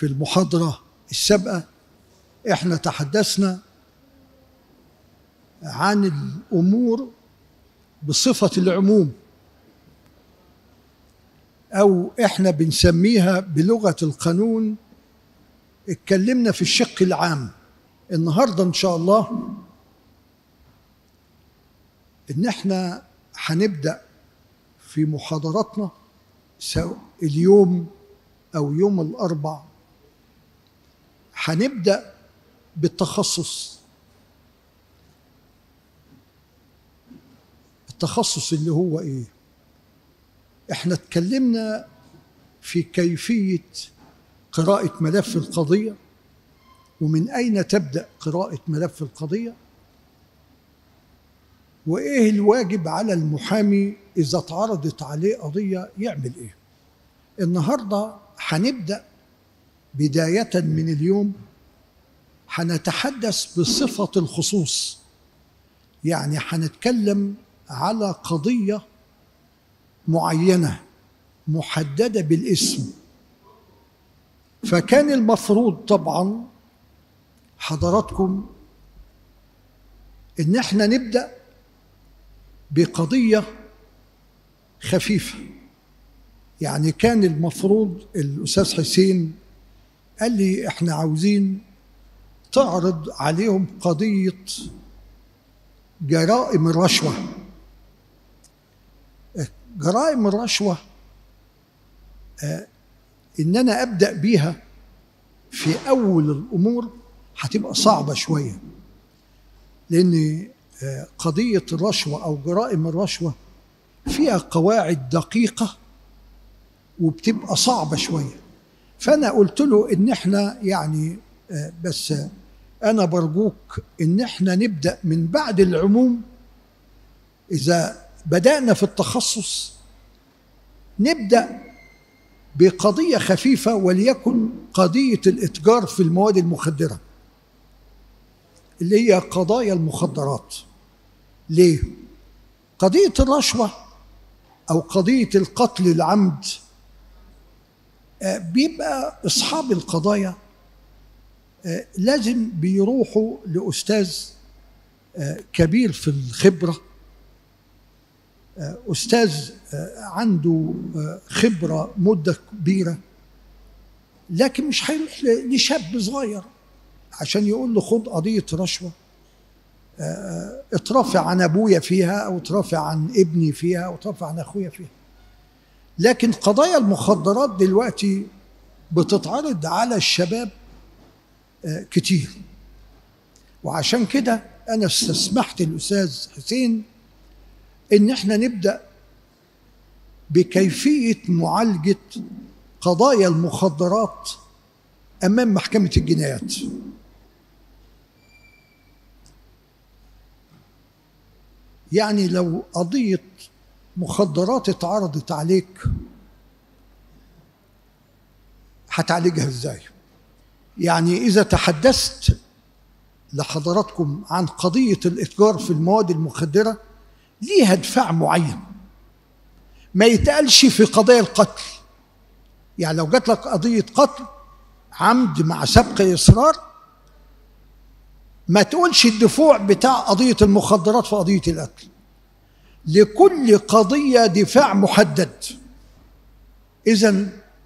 في المحاضرة السابقة احنا تحدثنا عن الأمور بصفة العموم أو احنا بنسميها بلغة القانون اتكلمنا في الشق العام النهاردة إن شاء الله إن احنا هنبدأ في محاضراتنا سواء اليوم أو يوم الأربع هنبدأ بالتخصص التخصص اللي هو إيه؟ احنا اتكلمنا في كيفية قراءة ملف القضية ومن أين تبدأ قراءة ملف القضية وإيه الواجب على المحامي إذا اتعرضت عليه قضية يعمل إيه النهاردة هنبدأ بداية من اليوم هنتحدث بصفة الخصوص يعني هنتكلم على قضية معينة محددة بالاسم فكان المفروض طبعا حضراتكم ان احنا نبدا بقضيه خفيفه يعني كان المفروض الاستاذ حسين قال لي احنا عاوزين تعرض عليهم قضيه جرائم الرشوه جرائم الرشوه آه ان انا ابدا بيها في اول الامور هتبقى صعبه شويه لان آه قضيه الرشوه او جرائم الرشوه فيها قواعد دقيقه وبتبقى صعبه شويه فانا قلت له ان احنا يعني آه بس انا برجوك ان احنا نبدا من بعد العموم اذا بدانا في التخصص نبدا بقضيه خفيفه وليكن قضيه الاتجار في المواد المخدره اللي هي قضايا المخدرات ليه قضيه الرشوه او قضيه القتل العمد بيبقى اصحاب القضايا لازم بيروحوا لاستاذ كبير في الخبره استاذ عنده خبره مده كبيره لكن مش هيروح لشاب صغير عشان يقول له خد قضيه رشوه اترافع عن ابويا فيها او اترافع عن ابني فيها او اترافع عن اخويا فيها لكن قضايا المخدرات دلوقتي بتتعرض على الشباب كتير وعشان كده انا استسمحت الاستاذ حسين ان احنا نبدا بكيفيه معالجه قضايا المخدرات امام محكمه الجنايات يعني لو قضيه مخدرات اتعرضت عليك هتعالجها ازاي يعني اذا تحدثت لحضراتكم عن قضيه الاتجار في المواد المخدره ليها دفاع معين ما يتقالش في قضايا القتل يعني لو جات لك قضية قتل عمد مع سبق إصرار ما تقولش الدفوع بتاع قضية المخدرات في قضية القتل لكل قضية دفاع محدد إذا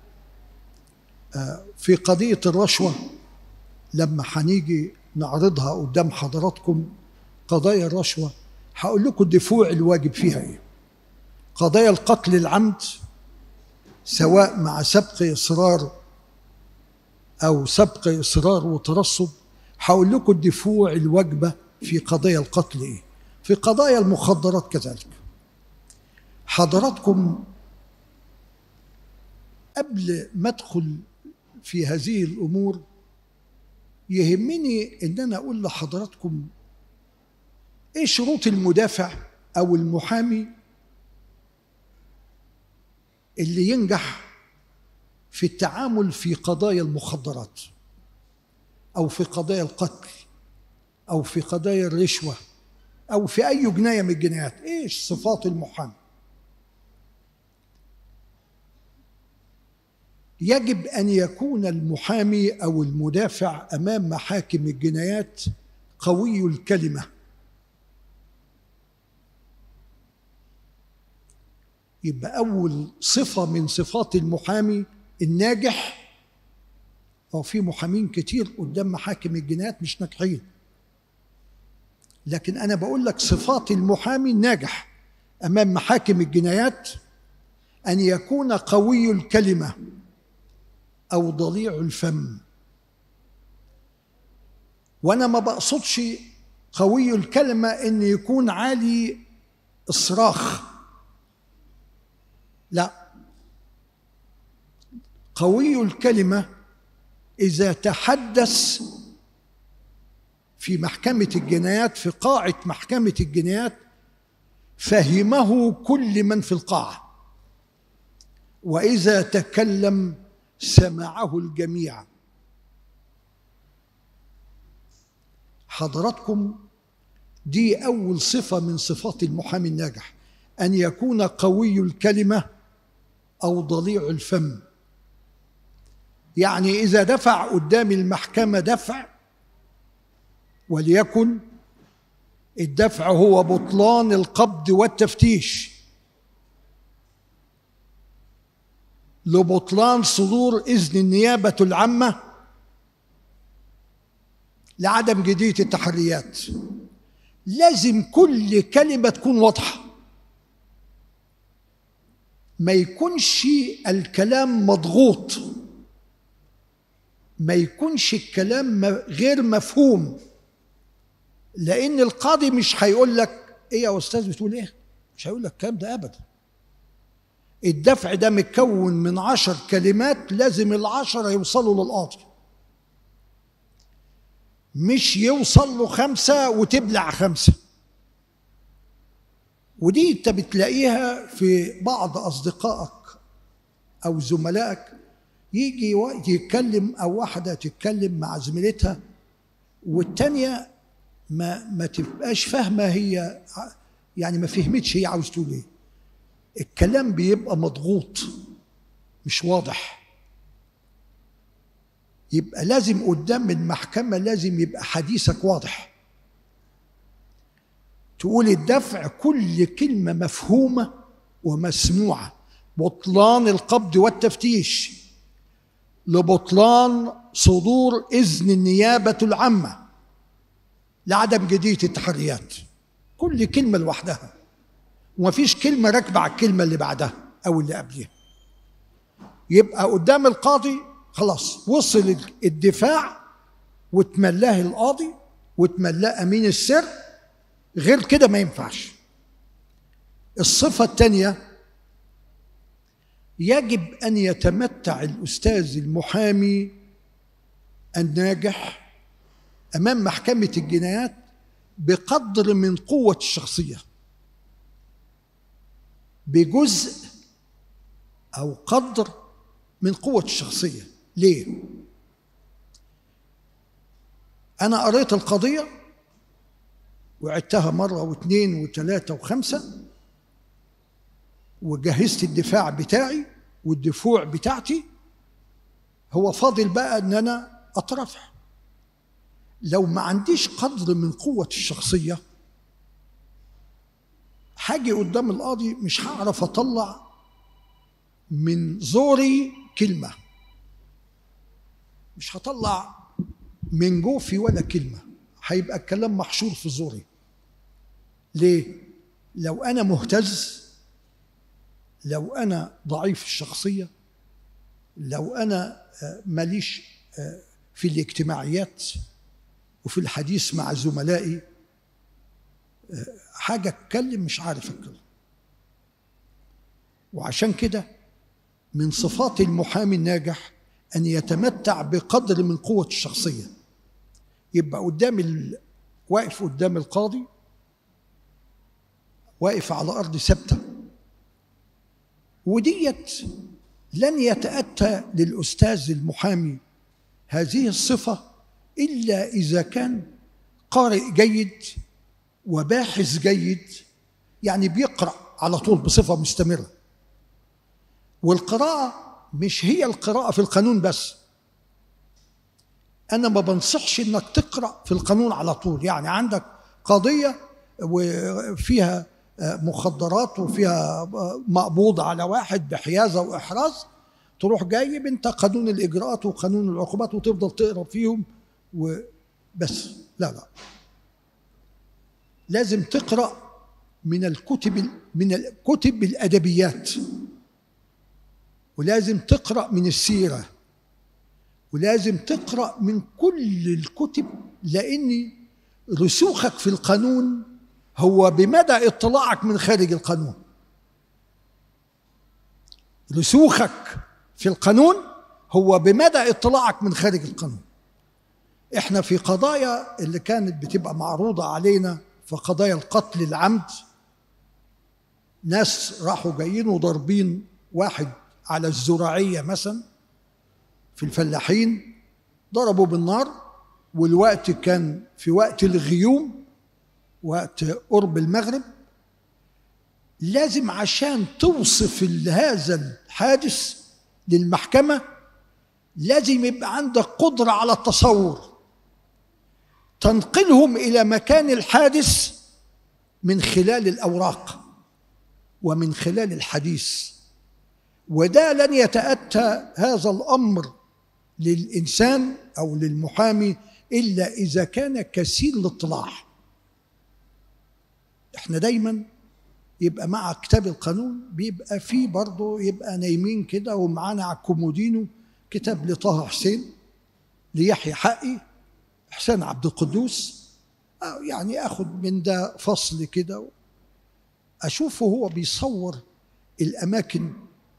في قضية الرشوة لما هنيجي نعرضها قدام حضراتكم قضايا الرشوه هقول لكم الدفوع الواجب فيها ايه قضايا القتل العمد سواء مع سبق اصرار او سبق اصرار وترصد هقول لكم الدفوع الواجبه في قضايا القتل ايه في قضايا المخدرات كذلك حضراتكم قبل ما ادخل في هذه الامور يهمني ان انا اقول لحضراتكم ايه شروط المدافع او المحامي اللي ينجح في التعامل في قضايا المخدرات او في قضايا القتل او في قضايا الرشوه او في اي جنايه من الجنايات ايش صفات المحامي يجب ان يكون المحامي او المدافع امام محاكم الجنايات قوي الكلمه يبقى اول صفه من صفات المحامي الناجح هو في محامين كتير قدام محاكم الجنايات مش ناجحين لكن انا بقول لك صفات المحامي الناجح امام محاكم الجنايات ان يكون قوي الكلمه او ضليع الفم وانا ما بقصدش قوي الكلمه ان يكون عالي الصراخ لا قوي الكلمه اذا تحدث في محكمه الجنايات في قاعه محكمه الجنايات فهمه كل من في القاعه واذا تكلم سمعه الجميع حضراتكم دي اول صفه من صفات المحامي الناجح ان يكون قوي الكلمه او ضليع الفم يعني اذا دفع قدام المحكمه دفع وليكن الدفع هو بطلان القبض والتفتيش لبطلان صدور إذن النيابة العامة لعدم جدية التحريات لازم كل كلمة تكون واضحة ما يكونش الكلام مضغوط ما يكونش الكلام غير مفهوم لأن القاضي مش هيقول لك إيه يا أستاذ بتقول إيه؟ مش هيقول لك الكلام ده أبدا الدفع ده متكون من عشر كلمات لازم العشرة يوصلوا للقاضي مش يوصل له خمسة وتبلع خمسة ودي انت بتلاقيها في بعض أصدقائك أو زملائك يجي وقت يتكلم أو واحدة تتكلم مع زميلتها والتانية ما ما تبقاش فاهمة هي يعني ما فهمتش هي عاوز تقول ايه الكلام بيبقى مضغوط مش واضح يبقى لازم قدام المحكمة لازم يبقى حديثك واضح تقول الدفع كل كلمة مفهومة ومسموعة بطلان القبض والتفتيش لبطلان صدور إذن النيابة العامة لعدم جدية التحريات كل كلمة لوحدها ومفيش كلمة راكبة على الكلمة اللي بعدها أو اللي قبلها يبقى قدام القاضي خلاص وصل الدفاع وتملاه القاضي وتملاه أمين السر غير كده ما ينفعش الصفة الثانية يجب أن يتمتع الأستاذ المحامي الناجح أمام محكمة الجنايات بقدر من قوة الشخصية بجزء أو قدر من قوة الشخصية ليه؟ أنا قريت القضية وعدتها مرة واثنين وثلاثة وخمسة وجهزت الدفاع بتاعي والدفوع بتاعتي هو فاضل بقى ان انا اترفع لو ما عنديش قدر من قوة الشخصية هاجي قدام القاضي مش هعرف اطلع من زوري كلمه مش هطلع من جوفي ولا كلمه هيبقى الكلام محشور في زوري ليه لو انا مهتز لو انا ضعيف الشخصيه لو انا ماليش في الاجتماعيات وفي الحديث مع زملائي حاجة اتكلم مش عارف اتكلم وعشان كده من صفات المحامي الناجح أن يتمتع بقدر من قوة الشخصية يبقى قدام ال... واقف قدام القاضي واقف على أرض ثابتة وديت لن يتأتى للأستاذ المحامي هذه الصفة إلا إذا كان قارئ جيد وباحث جيد يعني بيقرأ على طول بصفة مستمرة والقراءة مش هي القراءة في القانون بس أنا ما بنصحش إنك تقرأ في القانون على طول يعني عندك قضية وفيها مخدرات وفيها مقبوض على واحد بحيازة وإحراز تروح جايب أنت قانون الإجراءات وقانون العقوبات وتفضل تقرأ فيهم وبس لا لا لازم تقرأ من الكتب من الكتب الأدبيات ولازم تقرأ من السيرة ولازم تقرأ من كل الكتب لأن رسوخك في القانون هو بمدى اطلاعك من خارج القانون رسوخك في القانون هو بمدى اطلاعك من خارج القانون احنا في قضايا اللي كانت بتبقى معروضة علينا في قضايا القتل العمد ناس راحوا جايين وضاربين واحد على الزراعية مثلا في الفلاحين ضربوا بالنار والوقت كان في وقت الغيوم وقت قرب المغرب لازم عشان توصف هذا الحادث للمحكمة لازم يبقى عندك قدرة على التصور تنقلهم إلى مكان الحادث من خلال الأوراق ومن خلال الحديث وده لن يتأتى هذا الأمر للإنسان أو للمحامي إلا إذا كان كثير الاطلاع احنا دايما يبقى مع كتاب القانون بيبقى فيه برضه يبقى نايمين كده ومعانا على الكومودينو كتاب لطه حسين ليحيى حقي حسين عبد القدوس يعني اخد من ده فصل كده اشوفه هو بيصور الاماكن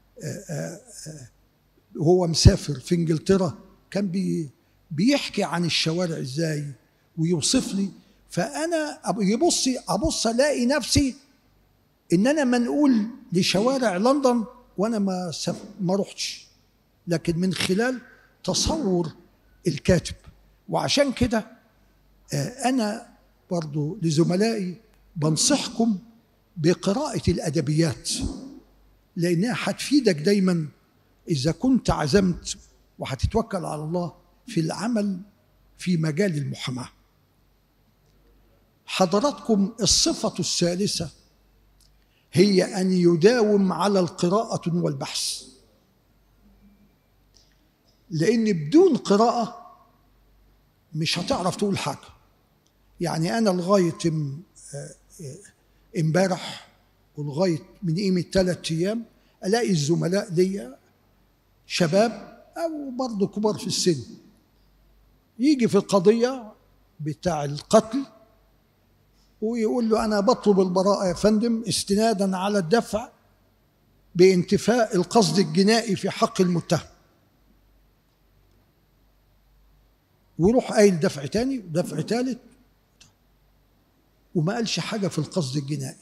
وهو مسافر في انجلترا كان بي بيحكي عن الشوارع ازاي ويوصف لي فانا يبص ابص الاقي نفسي ان انا منقول لشوارع لندن وانا ما سف... ما رحتش لكن من خلال تصور الكاتب وعشان كده انا برضو لزملائي بنصحكم بقراءه الادبيات لانها هتفيدك دايما اذا كنت عزمت وهتتوكل على الله في العمل في مجال المحاماه حضراتكم الصفه الثالثه هي ان يداوم على القراءه والبحث لان بدون قراءه مش هتعرف تقول حاجه يعني انا لغايه امبارح ولغايه من قيمه ثلاث ايام الاقي الزملاء ليا شباب او برضه كبار في السن يجي في القضيه بتاع القتل ويقول له انا بطلب البراءه يا فندم استنادا على الدفع بانتفاء القصد الجنائي في حق المتهم ويروح قايل دفع تاني ودفع تالت وما قالش حاجة في القصد الجنائي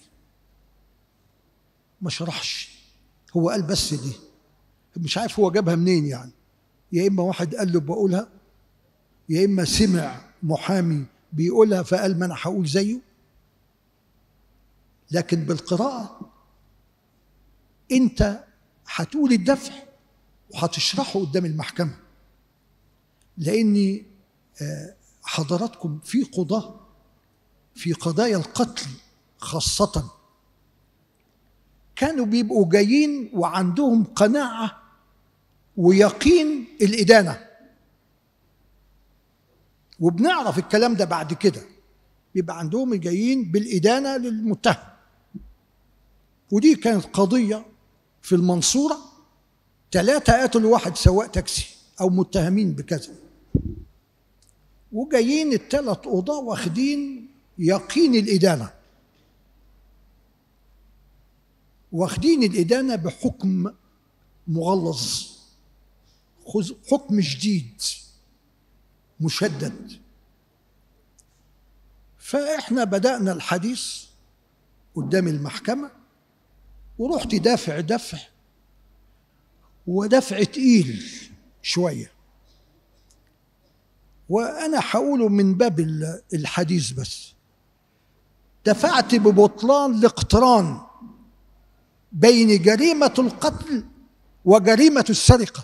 ما شرحش هو قال بس دي مش عارف هو جابها منين يعني يا إما واحد قال له بقولها يا إما سمع محامي بيقولها فقال ما أنا هقول زيه لكن بالقراءة أنت هتقول الدفع وهتشرحه قدام المحكمة لأني حضراتكم في قضاة في قضايا القتل خاصة كانوا بيبقوا جايين وعندهم قناعة ويقين الإدانة وبنعرف الكلام ده بعد كده بيبقى عندهم جايين بالإدانة للمتهم ودي كانت قضية في المنصورة ثلاثة قتلوا واحد سواق تاكسي أو متهمين بكذا وجايين الثلاث قضاة واخدين يقين الإدانة واخدين الإدانة بحكم مغلظ حكم جديد مشدد فإحنا بدأنا الحديث قدام المحكمة ورحت دافع دفع ودفع تقيل شويه وانا هقوله من باب الحديث بس دفعت ببطلان الاقتران بين جريمه القتل وجريمة السرقة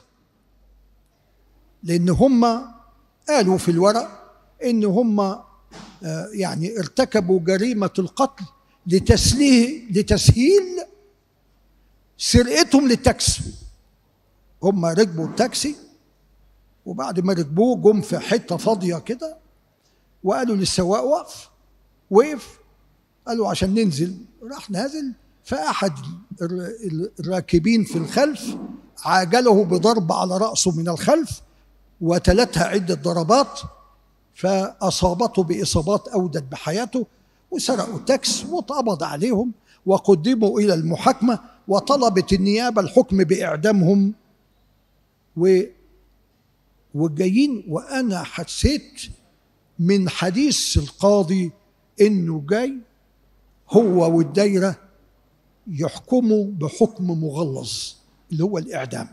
لأن هم قالوا في الورق إن هم آه، يعني ارتكبوا جريمة القتل لتسليه لتسهيل سرقتهم للتاكسي هم ركبوا التاكسي وبعد ما ركبوه جم في حته فاضيه كده وقالوا للسواق وقف وقف قالوا عشان ننزل راح نازل فأحد الراكبين في الخلف عاجله بضرب على رأسه من الخلف وتلتها عدة ضربات فأصابته بإصابات أودت بحياته وسرقوا التاكس واتقبض عليهم وقدموا إلى المحاكمة وطلبت النيابة الحكم بإعدامهم و وجايين وأنا حسيت من حديث القاضي إنه جاي هو والدايرة يحكموا بحكم مغلظ اللي هو الإعدام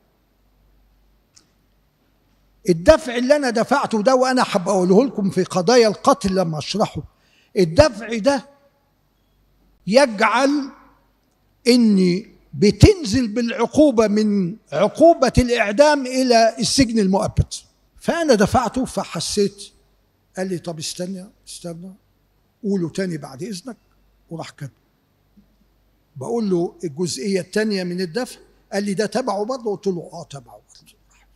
الدفع اللي أنا دفعته ده وأنا حب أقوله لكم في قضايا القتل لما أشرحه الدفع ده يجعل إني بتنزل بالعقوبة من عقوبة الإعدام إلى السجن المؤبد فأنا دفعته فحسيت قال لي طب استنى استنى قوله تاني بعد إذنك وراح كده بقول له الجزئية الثانية من الدفع قال لي ده تبعه برضه قلت له اه تبعه برضه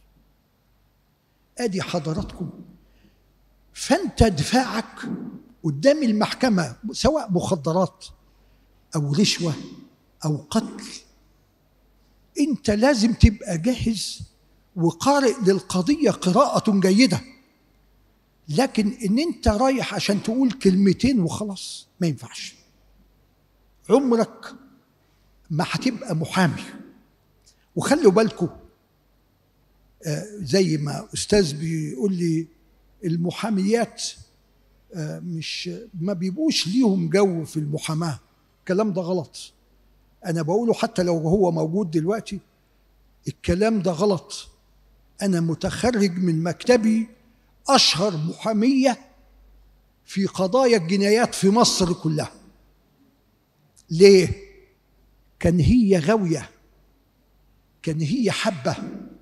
ادي حضراتكم فانت دفاعك قدام المحكمة سواء مخدرات أو رشوة أو قتل أنت لازم تبقى جاهز وقارئ للقضية قراءة جيدة لكن إن أنت رايح عشان تقول كلمتين وخلاص ما ينفعش عمرك ما هتبقى محامي وخلوا بالكم آه، زي ما أستاذ بيقول لي المحاميات آه، مش ما بيبقوش ليهم جو في المحاماه الكلام ده غلط انا بقوله حتى لو هو موجود دلوقتي الكلام ده غلط انا متخرج من مكتبي اشهر محاميه في قضايا الجنايات في مصر كلها ليه كان هي غاويه كان هي حبه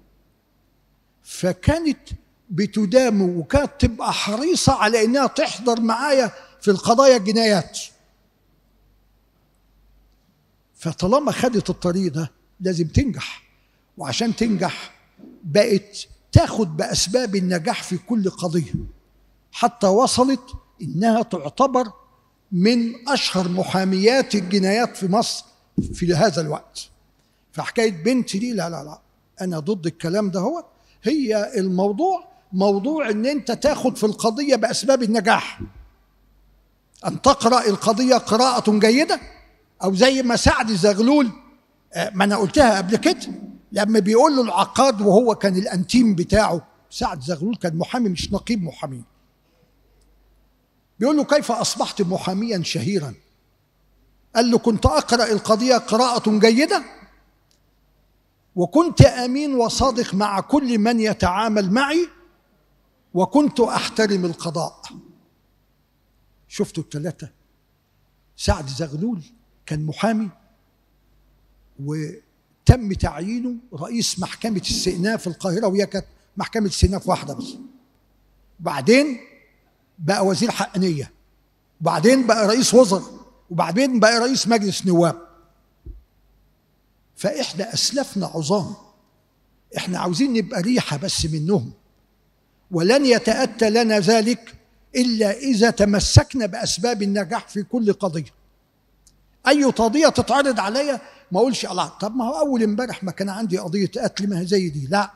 فكانت بتدام وكانت تبقى حريصة على إنها تحضر معايا في القضايا الجنايات فطالما خدت الطريق ده لازم تنجح وعشان تنجح بقت تاخد بأسباب النجاح في كل قضية حتى وصلت إنها تعتبر من أشهر محاميات الجنايات في مصر في هذا الوقت فحكاية بنتي دي لا لا لا أنا ضد الكلام ده هو هي الموضوع موضوع ان انت تاخد في القضيه باسباب النجاح ان تقرا القضيه قراءه جيده او زي ما سعد زغلول آه، ما انا قلتها قبل كده لما بيقول له العقاد وهو كان الانتيم بتاعه سعد زغلول كان محامي مش نقيب محامي بيقول له كيف اصبحت محاميا شهيرا قال له كنت اقرا القضيه قراءه جيده وكنت امين وصادق مع كل من يتعامل معي وكنت احترم القضاء شفتوا الثلاثه سعد زغلول كان محامي وتم تعيينه رئيس محكمة استئناف في القاهرة وهي كانت محكمة استئناف واحدة بس بعدين بقى وزير حقانية وبعدين بقى رئيس وزراء وبعدين بقى رئيس مجلس نواب فإحنا أسلفنا عظام إحنا عاوزين نبقى ريحة بس منهم ولن يتأتى لنا ذلك إلا إذا تمسكنا بأسباب النجاح في كل قضية أي قضية تتعرض عليا ما أقولش الله طب ما هو أول امبارح ما كان عندي قضية قتل ما هي زي دي لا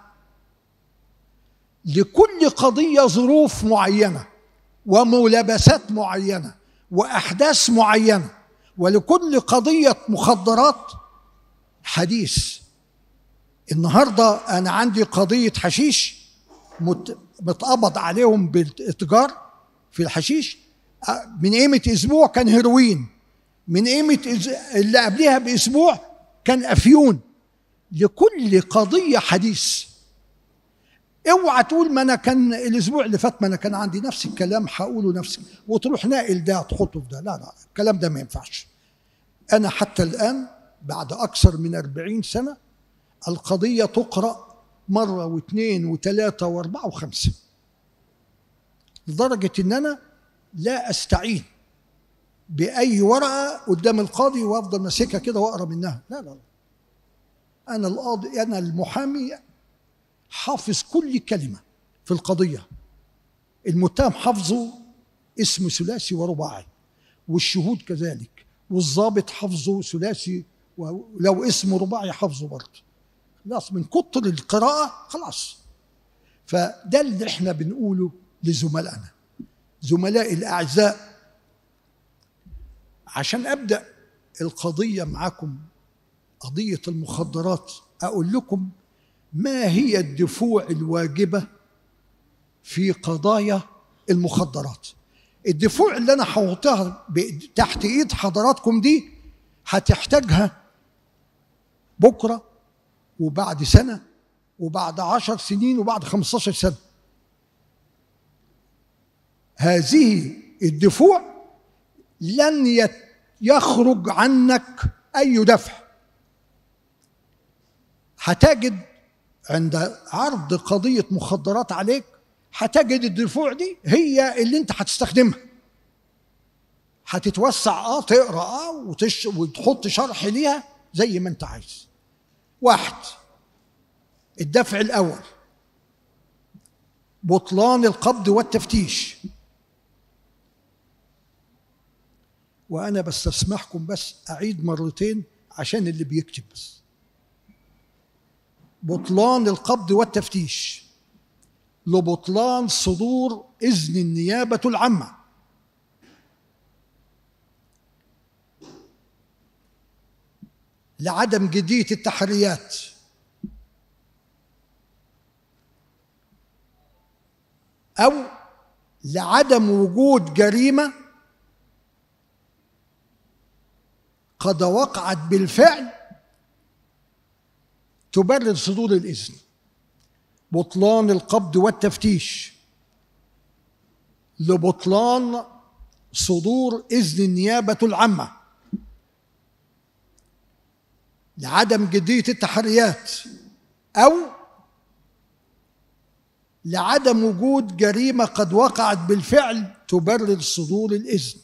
لكل قضية ظروف معينة وملابسات معينة وأحداث معينة ولكل قضية مخدرات حديث النهارده أنا عندي قضية حشيش متقبض عليهم بالاتجار في الحشيش من قيمه اسبوع كان هيروين من قيمه اللي قبلها باسبوع كان افيون لكل قضيه حديث اوعى تقول ما انا كان الاسبوع اللي فات ما انا كان عندي نفس الكلام هقوله نفسي وتروح ناقل ده تحطه في ده لا لا الكلام ده ما ينفعش انا حتى الان بعد اكثر من أربعين سنه القضية تقرأ مرة واثنين وثلاثة وأربعة وخمسة لدرجة إن أنا لا أستعين بأي ورقة قدام القاضي وأفضل ماسكها كده وأقرأ منها لا لا لا أنا القاضي أنا المحامي حافظ كل كلمة في القضية المتهم حافظه اسم ثلاثي ورباعي والشهود كذلك والضابط حافظه ثلاثي ولو اسمه رباعي حافظه برضه خلاص من كتر القراءة خلاص فده اللي احنا بنقوله لزملائنا زملائي الأعزاء عشان أبدأ القضية معاكم قضية المخدرات أقول لكم ما هي الدفوع الواجبة في قضايا المخدرات الدفوع اللي أنا هحطها تحت إيد حضراتكم دي هتحتاجها بكرة وبعد سنة وبعد عشر سنين وبعد خمسة سنة هذه الدفوع لن يخرج عنك أي دفع هتجد عند عرض قضية مخدرات عليك هتجد الدفوع دي هي اللي انت هتستخدمها هتتوسع اه تقرا اه وتش وتحط شرح ليها زي ما انت عايز واحد الدفع الاول بطلان القبض والتفتيش وانا بستسمحكم بس اعيد مرتين عشان اللي بيكتب بس بطلان القبض والتفتيش لبطلان صدور اذن النيابه العامه لعدم جديه التحريات او لعدم وجود جريمه قد وقعت بالفعل تبرر صدور الإذن بطلان القبض والتفتيش لبطلان صدور إذن النيابة العامة لعدم جدية التحريات أو لعدم وجود جريمة قد وقعت بالفعل تبرر صدور الإذن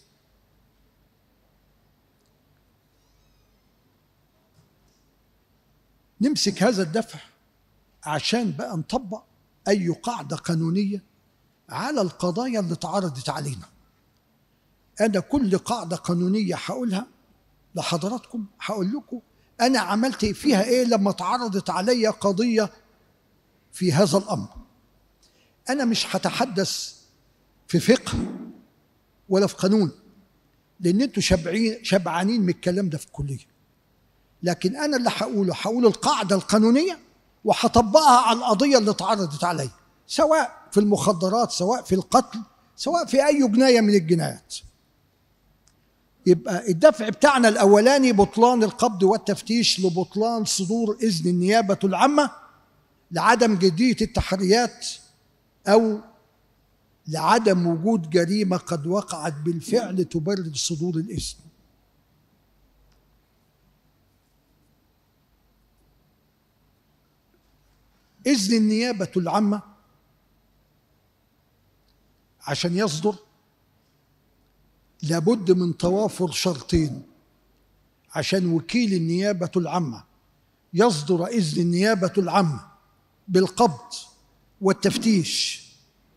نمسك هذا الدفع عشان بقى نطبق أي قاعدة قانونية على القضايا اللي اتعرضت علينا أنا كل قاعدة قانونية هقولها لحضراتكم هقول لكم أنا عملت فيها إيه لما اتعرضت عليا قضية في هذا الأمر أنا مش هتحدث في فقه ولا في قانون لأن أنتوا شبعين شبعانين من الكلام ده في الكلية لكن انا اللي هقوله هقول القاعده القانونيه وهطبقها على القضيه اللي اتعرضت عليا سواء في المخدرات سواء في القتل سواء في اي جنايه من الجنايات يبقى الدفع بتاعنا الاولاني بطلان القبض والتفتيش لبطلان صدور اذن النيابه العامه لعدم جديه التحريات او لعدم وجود جريمه قد وقعت بالفعل تبرر صدور الاذن إذن النيابة العامة عشان يصدر لابد من توافر شرطين عشان وكيل النيابة العامة يصدر إذن النيابة العامة بالقبض والتفتيش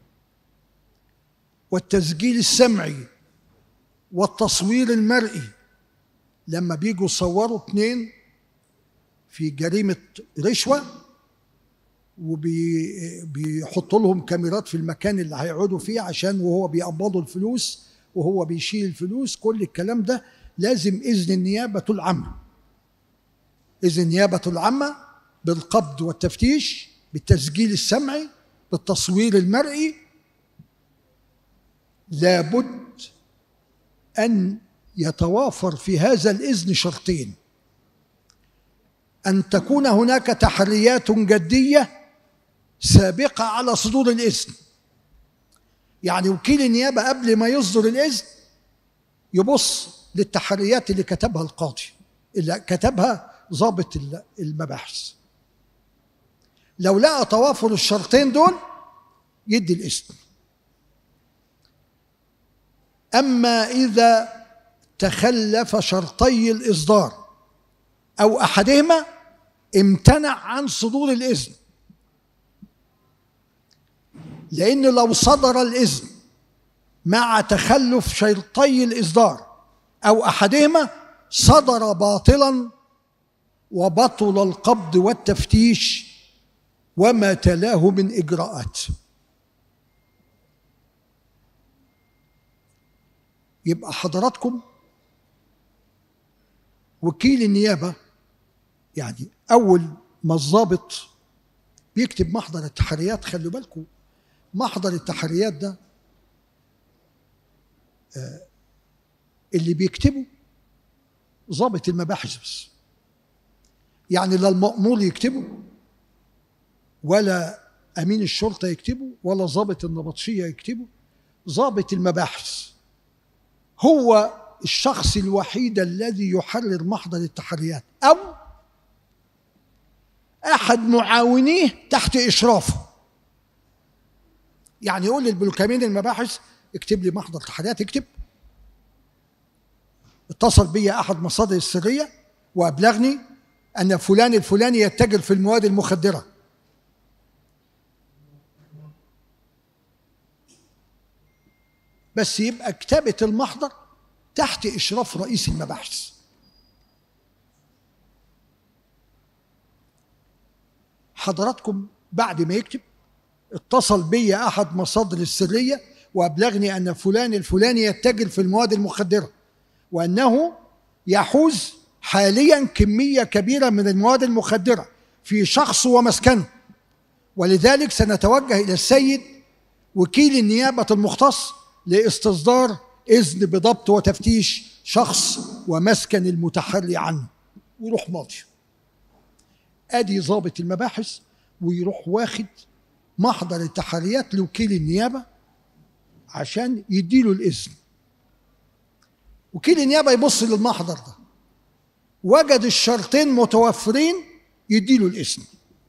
والتسجيل السمعي والتصوير المرئي لما بيجوا يصوروا اتنين في جريمة رشوة وبيحط لهم كاميرات في المكان اللي هيقعدوا فيه عشان وهو بيقبضوا الفلوس وهو بيشيل الفلوس كل الكلام ده لازم اذن النيابه العامه اذن النيابه العامه بالقبض والتفتيش بالتسجيل السمعي بالتصوير المرئي لابد ان يتوافر في هذا الاذن شرطين ان تكون هناك تحريات جديه سابقة على صدور الإذن يعني وكيل النيابة قبل ما يصدر الإذن يبص للتحريات اللي كتبها القاضي اللي كتبها ضابط المباحث لو لقى توافر الشرطين دول يدي الاسم أما إذا تخلف شرطي الإصدار أو أحدهما امتنع عن صدور الإذن لأن لو صدر الإذن مع تخلف شرطي الإصدار أو أحدهما صدر باطلا وبطل القبض والتفتيش وما تلاه من إجراءات يبقى حضراتكم وكيل النيابة يعني أول ما الضابط بيكتب محضر التحريات خلوا بالكم محضر التحريات ده آه اللي بيكتبه ضابط المباحث بس يعني لا المأمور يكتبه ولا أمين الشرطة يكتبه ولا ضابط النبطشية يكتبه ضابط المباحث هو الشخص الوحيد الذي يحرر محضر التحريات أو أحد معاونيه تحت إشرافه يعني يقول للبلوكامين المباحث اكتب لي محضر تحريات اكتب اتصل بي أحد مصادر السرية وأبلغني أن فلان الفلاني يتجر في المواد المخدرة بس يبقى كتابة المحضر تحت إشراف رئيس المباحث حضراتكم بعد ما يكتب اتصل بي أحد مصادر السرية وأبلغني أن فلان الفلاني يتجر في المواد المخدرة وأنه يحوز حاليا كمية كبيرة من المواد المخدرة في شخص ومسكنه ولذلك سنتوجه إلى السيد وكيل النيابة المختص لاستصدار إذن بضبط وتفتيش شخص ومسكن المتحري عنه ويروح ماضي ادي ضابط المباحث ويروح واخد محضر التحريات لوكيل النيابه عشان يديله الاذن وكيل النيابه يبص للمحضر ده وجد الشرطين متوفرين يديله الاذن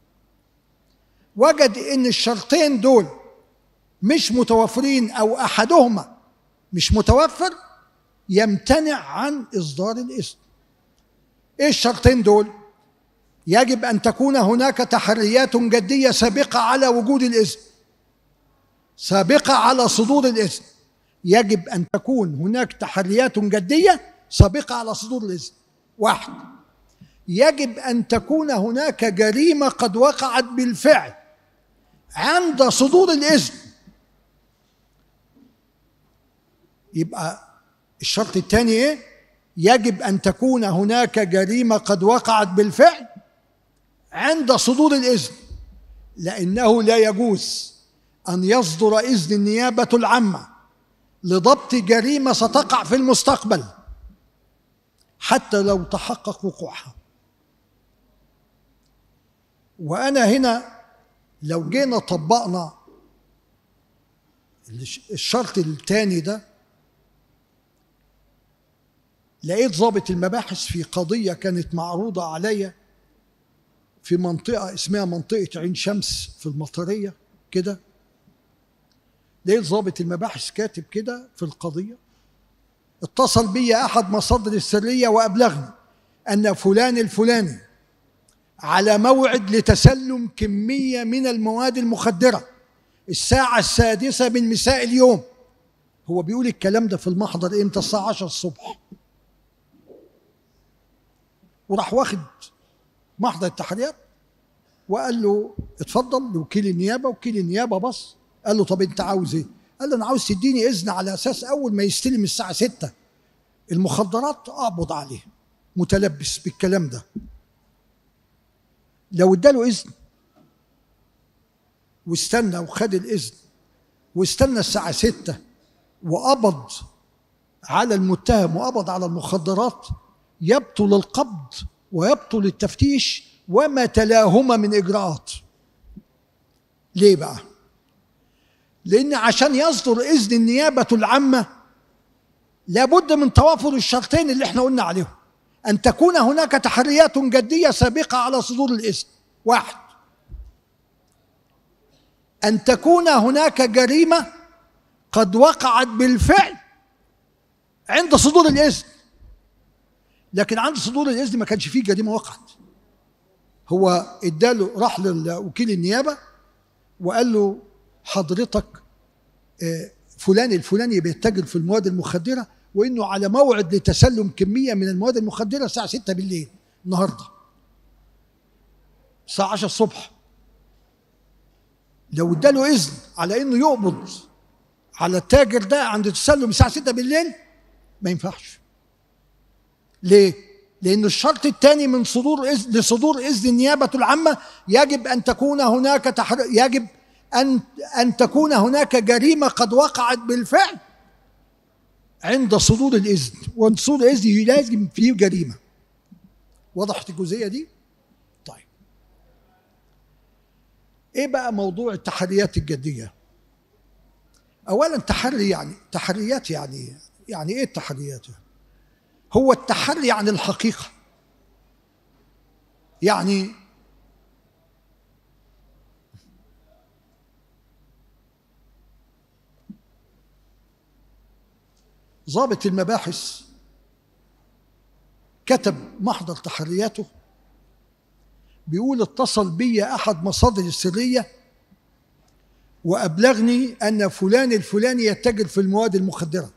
وجد ان الشرطين دول مش متوفرين او احدهما مش متوفر يمتنع عن اصدار الاذن ايه الشرطين دول يجب ان تكون هناك تحريات جديه سابقه على وجود الاذن سابقه على صدور الاذن يجب ان تكون هناك تحريات جديه سابقه على صدور الاذن واحد يجب ان تكون هناك جريمه قد وقعت بالفعل عند صدور الاذن يبقى الشرط الثاني ايه يجب ان تكون هناك جريمه قد وقعت بالفعل عند صدور الاذن لانه لا يجوز ان يصدر اذن النيابه العامه لضبط جريمه ستقع في المستقبل حتى لو تحقق وقوعها وانا هنا لو جينا طبقنا الشرط الثاني ده لقيت ضابط المباحث في قضية كانت معروضة عليا في منطقة اسمها منطقة عين شمس في المطرية كده لقيت ضابط المباحث كاتب كده في القضية اتصل بي أحد مصادر السرية وأبلغني أن فلان الفلاني على موعد لتسلم كمية من المواد المخدرة الساعة السادسة من مساء اليوم هو بيقول الكلام ده في المحضر امتى الساعة 10 الصبح وراح واخد محضر التحريات وقال له اتفضل لوكيل النيابه وكيل النيابه بص قال له طب انت عاوز ايه؟ قال له انا عاوز تديني اذن على اساس اول ما يستلم الساعه 6 المخدرات اقبض عليه متلبس بالكلام ده لو اداله اذن واستنى وخد الاذن واستنى الساعه 6 وقبض على المتهم وقبض على المخدرات يبطل القبض ويبطل التفتيش وما تلاهما من اجراءات ليه بقى لان عشان يصدر اذن النيابه العامه لابد من توافر الشرطين اللي احنا قلنا عليهم ان تكون هناك تحريات جديه سابقه على صدور الاذن واحد أن تكون هناك جريمة قد وقعت بالفعل عند صدور الإذن لكن عند صدور الإذن ما كانش فيه جريمة وقعت هو اداله راح لوكيل النيابة وقال له حضرتك آه، فلان الفلاني بيتاجر في المواد المخدرة وإنه على موعد لتسلم كمية من المواد المخدرة الساعة 6 بالليل النهاردة الساعة 10 الصبح لو اداله إذن على إنه يقبض على التاجر ده عند تسلم الساعة 6 بالليل ما ينفعش ليه؟ لأن الشرط الثاني من صدور إذن لصدور إذن النيابة العامة يجب أن تكون هناك تحر... يجب أن أن تكون هناك جريمة قد وقعت بالفعل عند صدور الإذن وعند صدور الإذن لازم فيه جريمة وضحت الجزئية دي؟ طيب إيه بقى موضوع التحريات الجدية؟ أولا تحري يعني تحريات يعني يعني إيه التحريات؟ هو التحري عن الحقيقة يعني ضابط المباحث كتب محضر تحرياته بيقول اتصل بي احد مصادر السريه وابلغني ان فلان الفلاني يتجر في المواد المخدره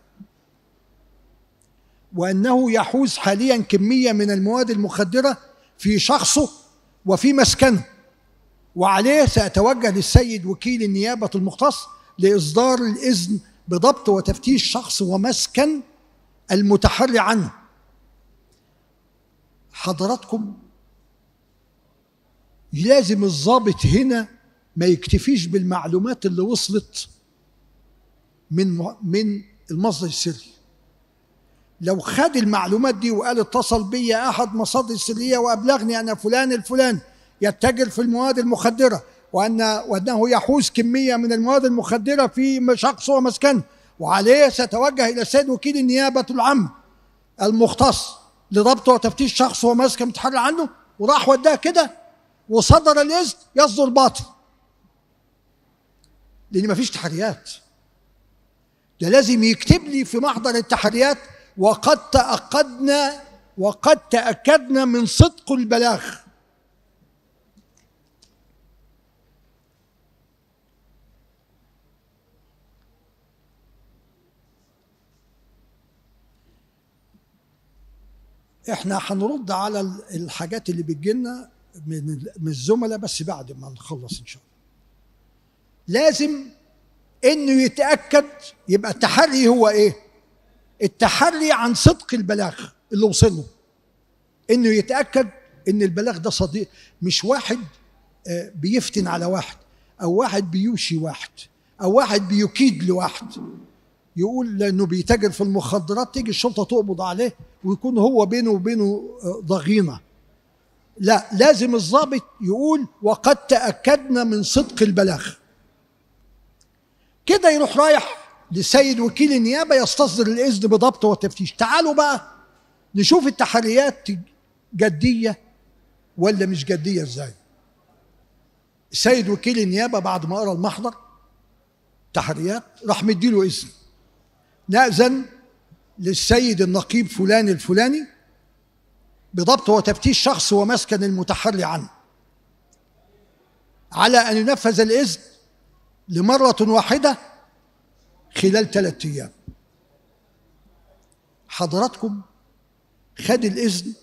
وانه يحوز حاليا كميه من المواد المخدره في شخصه وفي مسكنه وعليه ساتوجه للسيد وكيل النيابه المختص لاصدار الاذن بضبط وتفتيش شخص ومسكن المتحري عنه حضراتكم لازم الضابط هنا ما يكتفيش بالمعلومات اللي وصلت من من المصدر السري لو خد المعلومات دي وقال اتصل بي احد مصادر السريه وابلغني ان فلان الفلان يتجر في المواد المخدره وان وانه يحوز كميه من المواد المخدره في شخص ومسكنه وعليه سيتوجه الى السيد وكيل النيابه العامه المختص لضبط وتفتيش شخص ومسكن متحرر عنه وراح وداه كده وصدر الاذن يصدر باطل لان مفيش تحريات ده لازم يكتب لي في محضر التحريات وقد تأكدنا وقد تأكدنا من صدق البلاغ احنا هنرد على الحاجات اللي بتجيلنا من الزملاء بس بعد ما نخلص ان شاء الله لازم انه يتاكد يبقى التحري هو ايه التحري عن صدق البلاغ اللي وصل له انه يتاكد ان البلاغ ده صديق مش واحد آه، بيفتن على واحد او واحد بيوشي واحد او واحد بيكيد لواحد يقول لانه بيتاجر في المخدرات تيجي الشرطه تقبض عليه ويكون هو بينه وبينه آه، ضغينه لا لازم الضابط يقول وقد تاكدنا من صدق البلاغ كده يروح رايح لسيد وكيل النيابه يستصدر الاذن بضبط وتفتيش تعالوا بقى نشوف التحريات جديه ولا مش جديه ازاي السيد وكيل النيابه بعد ما قرا المحضر تحريات راح مديله اذن نأذن للسيد النقيب فلان الفلاني بضبط وتفتيش شخص ومسكن المتحري عنه على أن ينفذ الإذن لمرة واحدة خلال ثلاثة أيام حضراتكم خد الإذن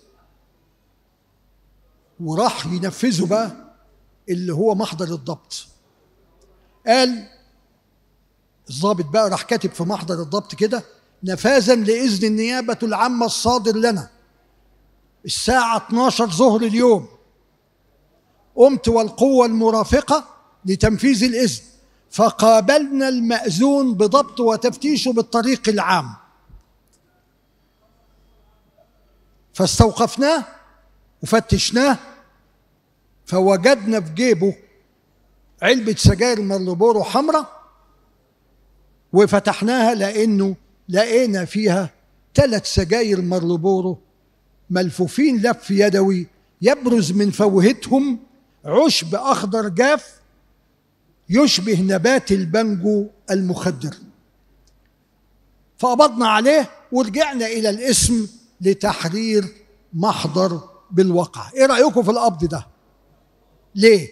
وراح ينفذه بقى اللي هو محضر الضبط قال الضابط بقى راح كاتب في محضر الضبط كده نفاذا لإذن النيابة العامة الصادر لنا الساعة 12 ظهر اليوم قمت والقوة المرافقة لتنفيذ الإذن فقابلنا المأذون بضبط وتفتيشه بالطريق العام فاستوقفناه وفتشناه فوجدنا في جيبه علبة سجاير مرلبورو حمراء وفتحناها لأنه لقينا فيها ثلاث سجاير مرلبورو ملفوفين لف يدوي يبرز من فوهتهم عشب أخضر جاف يشبه نبات البنجو المخدر فقبضنا عليه ورجعنا الى الاسم لتحرير محضر بالواقع ايه رايكم في القبض ده ليه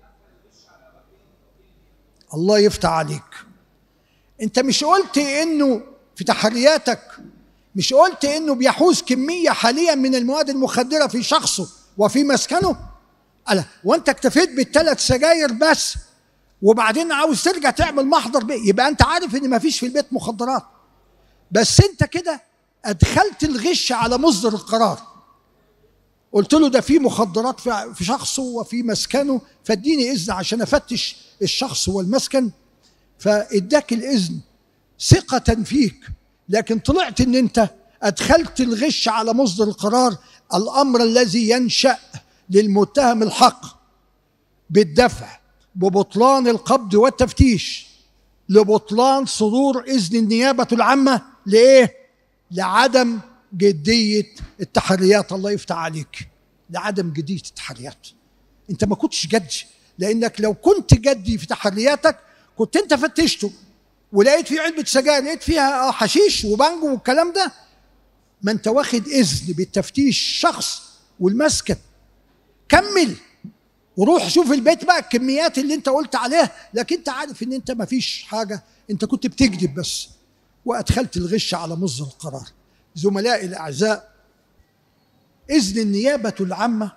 الله يفتح عليك انت مش قلت انه في تحرياتك مش قلت انه بيحوز كميه حاليا من المواد المخدره في شخصه وفي مسكنه ألا وانت اكتفيت بالثلاث سجاير بس وبعدين عاوز ترجع تعمل محضر بيه يبقى انت عارف ان مفيش في البيت مخدرات بس انت كده ادخلت الغش على مصدر القرار قلت له ده في مخدرات في شخصه وفي مسكنه فاديني اذن عشان افتش الشخص والمسكن فاداك الاذن ثقة فيك لكن طلعت ان انت ادخلت الغش على مصدر القرار الامر الذي ينشأ للمتهم الحق بالدفع ببطلان القبض والتفتيش لبطلان صدور اذن النيابه العامه لايه؟ لعدم جديه التحريات الله يفتح عليك لعدم جديه التحريات انت ما كنتش جدي لانك لو كنت جدي في تحرياتك كنت انت فتشته ولقيت فيه علبه سجاير لقيت فيها حشيش وبانجو والكلام ده ما انت واخد اذن بالتفتيش شخص والمسكن كمل وروح شوف البيت بقى الكميات اللي انت قلت عليها لكن انت عارف ان انت ما فيش حاجه انت كنت بتكذب بس وادخلت الغش على مصدر القرار زملائي الاعزاء اذن النيابه العامه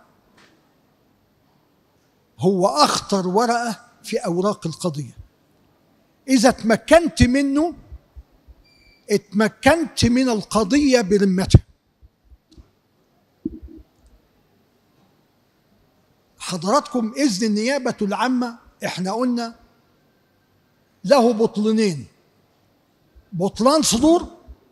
هو اخطر ورقه في اوراق القضيه اذا تمكنت منه اتمكنت من القضيه برمتها حضراتكم إذن النيابة العامة إحنا قلنا له بطلانين بطلان صدور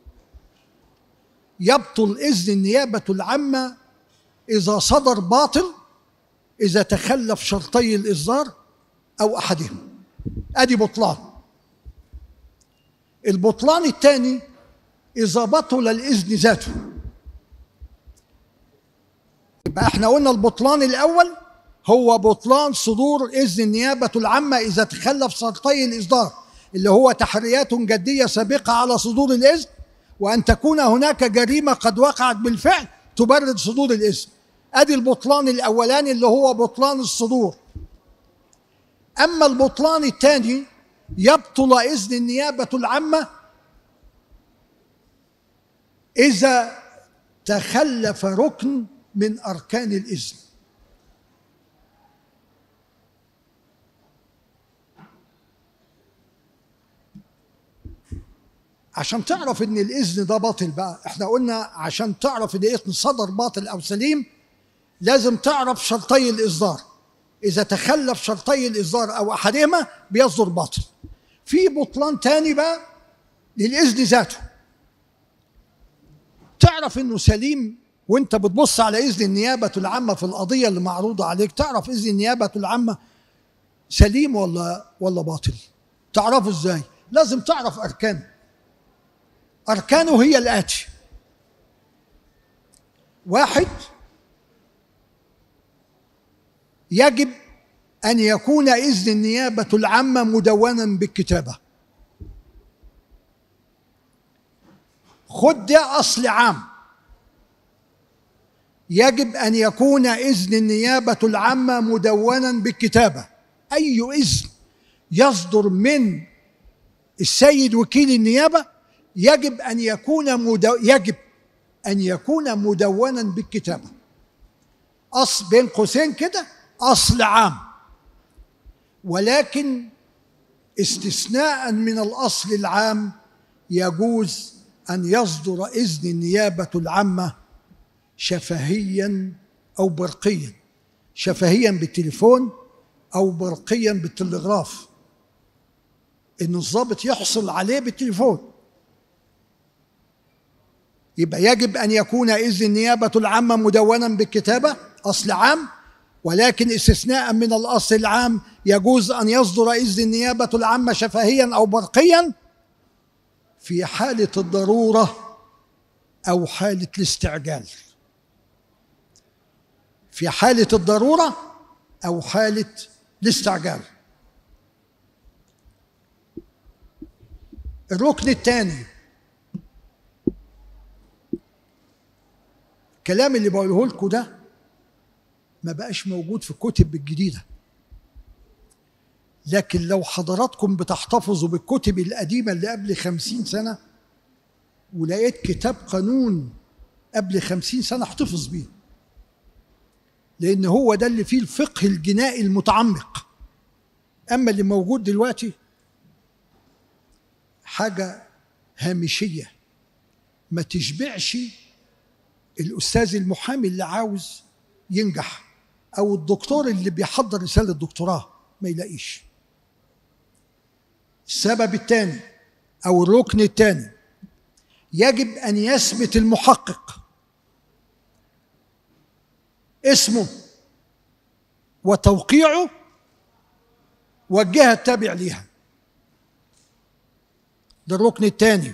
يبطل إذن النيابة العامة إذا صدر باطل إذا تخلف شرطي الإصدار أو أحدهم أدي بطلان البطلان الثاني إذا بطل الإذن ذاته يبقى احنا قلنا البطلان الأول هو بطلان صدور إذن النيابة العامة إذا تخلف شرطي الإصدار اللي هو تحريات جدية سابقة على صدور الإذن وأن تكون هناك جريمة قد وقعت بالفعل تبرد صدور الإذن أدي البطلان الأولاني اللي هو بطلان الصدور أما البطلان الثاني يبطل إذن النيابة العامة إذا تخلف ركن من أركان الإذن عشان تعرف ان الاذن ده باطل بقى احنا قلنا عشان تعرف ان اذن صدر باطل او سليم لازم تعرف شرطي الاصدار اذا تخلف شرطي الاصدار او احدهما بيصدر باطل في بطلان تاني بقى للاذن ذاته تعرف انه سليم وانت بتبص على اذن النيابه العامه في القضيه اللي معروضه عليك تعرف اذن النيابه العامه سليم ولا ولا باطل تعرفه ازاي لازم تعرف اركانه أركانه هي الآتي واحد يجب أن يكون إذن النيابة العامة مدونا بالكتابة خد ده أصل عام يجب أن يكون إذن النيابة العامة مدونا بالكتابة أي إذن يصدر من السيد وكيل النيابة يجب أن يكون مدو... يجب أن يكون مدونا بالكتابة أصل بين قوسين كده أصل عام ولكن استثناء من الأصل العام يجوز أن يصدر إذن النيابة العامة شفهيا أو برقيا شفهيا بالتليفون أو برقيا بالتلغراف إن الضابط يحصل عليه بالتليفون يبقى يجب أن يكون إذن النيابة العامة مدونا بالكتابة أصل عام ولكن استثناء من الأصل العام يجوز أن يصدر إذن النيابة العامة شفهيا أو برقيا في حالة الضرورة أو حالة الاستعجال في حالة الضرورة أو حالة الاستعجال الركن الثاني الكلام اللي بقوله لكم ده ما بقاش موجود في الكتب الجديده لكن لو حضراتكم بتحتفظوا بالكتب القديمه اللي قبل خمسين سنه ولقيت كتاب قانون قبل خمسين سنه احتفظ بيه لان هو ده اللي فيه الفقه الجنائي المتعمق اما اللي موجود دلوقتي حاجه هامشيه ما تشبعش الاستاذ المحامي اللي عاوز ينجح او الدكتور اللي بيحضر رساله دكتوراه ما يلاقيش السبب الثاني او الركن الثاني يجب ان يثبت المحقق اسمه وتوقيعه والجهه التابع ليها ده الركن الثاني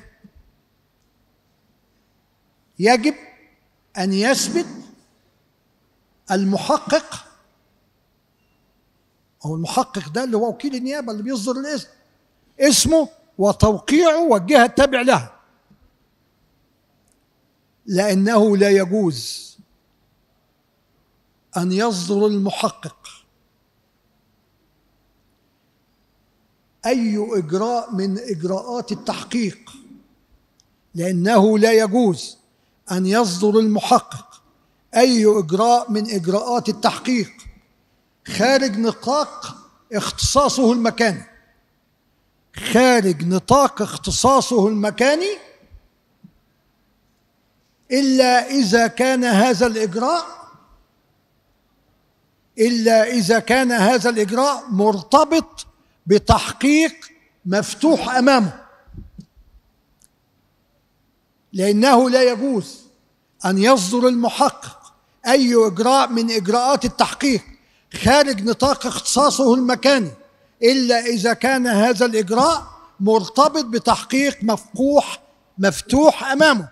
يجب ان يثبت المحقق هو المحقق ده اللي هو وكيل النيابه اللي بيصدر الاسم اسمه وتوقيعه والجهه التابع لها لانه لا يجوز ان يصدر المحقق اي اجراء من اجراءات التحقيق لانه لا يجوز ان يصدر المحقق اي اجراء من اجراءات التحقيق خارج نطاق اختصاصه المكاني خارج نطاق اختصاصه المكاني الا اذا كان هذا الاجراء الا اذا كان هذا الاجراء مرتبط بتحقيق مفتوح امامه لانه لا يجوز ان يصدر المحقق اي اجراء من اجراءات التحقيق خارج نطاق اختصاصه المكاني الا اذا كان هذا الاجراء مرتبط بتحقيق مفقوح مفتوح امامه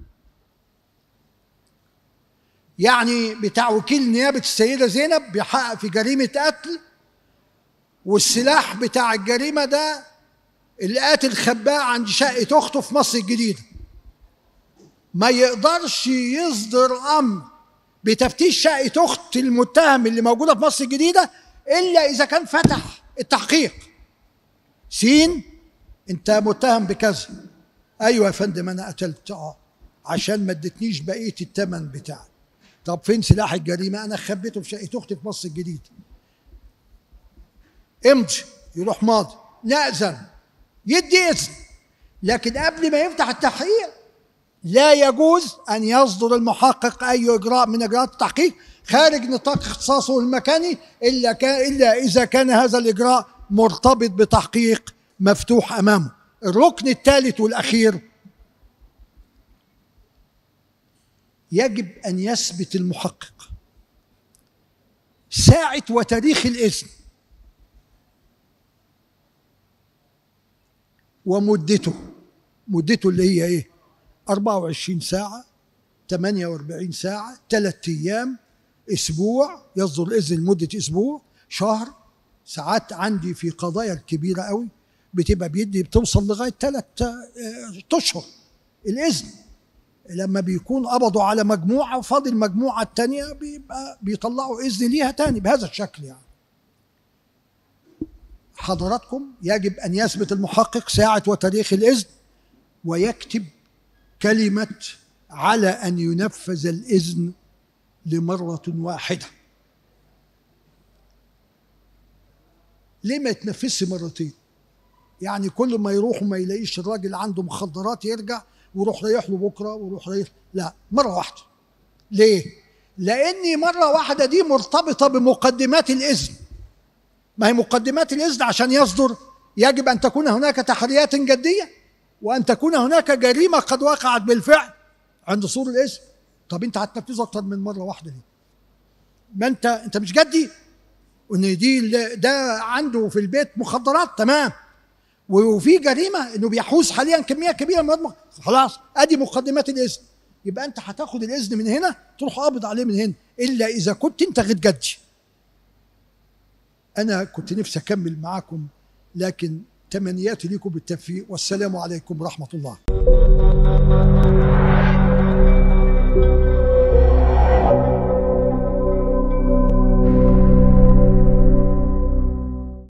يعني بتاع وكيل نيابه السيده زينب بيحقق في جريمه قتل والسلاح بتاع الجريمه ده اللي قاتل خباه عند شقه اخته في مصر الجديده ما يقدرش يصدر امر بتفتيش شقه اخت المتهم اللي موجوده في مصر الجديده الا اذا كان فتح التحقيق سين انت متهم بكذا ايوه يا فندم انا قتلت اه عشان ما ادتنيش بقيه الثمن بتاعي طب فين سلاح الجريمه انا خبيته في شقه اختي في مصر الجديده امضي يروح ماضي نأذن يدي إذن لكن قبل ما يفتح التحقيق لا يجوز أن يصدر المحقق أي إجراء من إجراءات التحقيق خارج نطاق اختصاصه المكاني إلا, كان إلا إذا كان هذا الإجراء مرتبط بتحقيق مفتوح أمامه الركن الثالث والأخير يجب أن يثبت المحقق ساعة وتاريخ الإذن ومدته مدته اللي هي ايه 24 ساعة 48 ساعة ثلاثة أيام أسبوع يصدر الإذن لمدة أسبوع شهر ساعات عندي في قضايا كبيرة قوي بتبقى بيدي بتوصل لغاية ثلاث أشهر الإذن لما بيكون قبضوا على مجموعة وفاضل المجموعة الثانية بيبقى بيطلعوا إذن ليها تاني بهذا الشكل يعني حضراتكم يجب أن يثبت المحقق ساعة وتاريخ الإذن ويكتب كلمة على أن ينفذ الإذن لمرة واحدة ليه ما يتنفذش مرتين يعني كل ما يروح وما يلاقيش الراجل عنده مخدرات يرجع ويروح رايح له بكره ويروح رايح لا مره واحده ليه لاني مره واحده دي مرتبطه بمقدمات الاذن ما هي مقدمات الإذن عشان يصدر يجب أن تكون هناك تحريات جدية وأن تكون هناك جريمة قد وقعت بالفعل عند صور الإذن طب أنت هتنفذه أكتر من مرة واحدة ليه؟ ما أنت أنت مش جدي وإن دي ده عنده في البيت مخدرات تمام وفي جريمة إنه بيحوز حاليا كمية كبيرة من المواد خلاص أدي مقدمات الإذن يبقى أنت هتاخد الإذن من هنا تروح قابض عليه من هنا إلا إذا كنت أنت غير جدي أنا كنت نفسي أكمل معاكم لكن تمنياتي لكم بالتوفيق والسلام عليكم ورحمه الله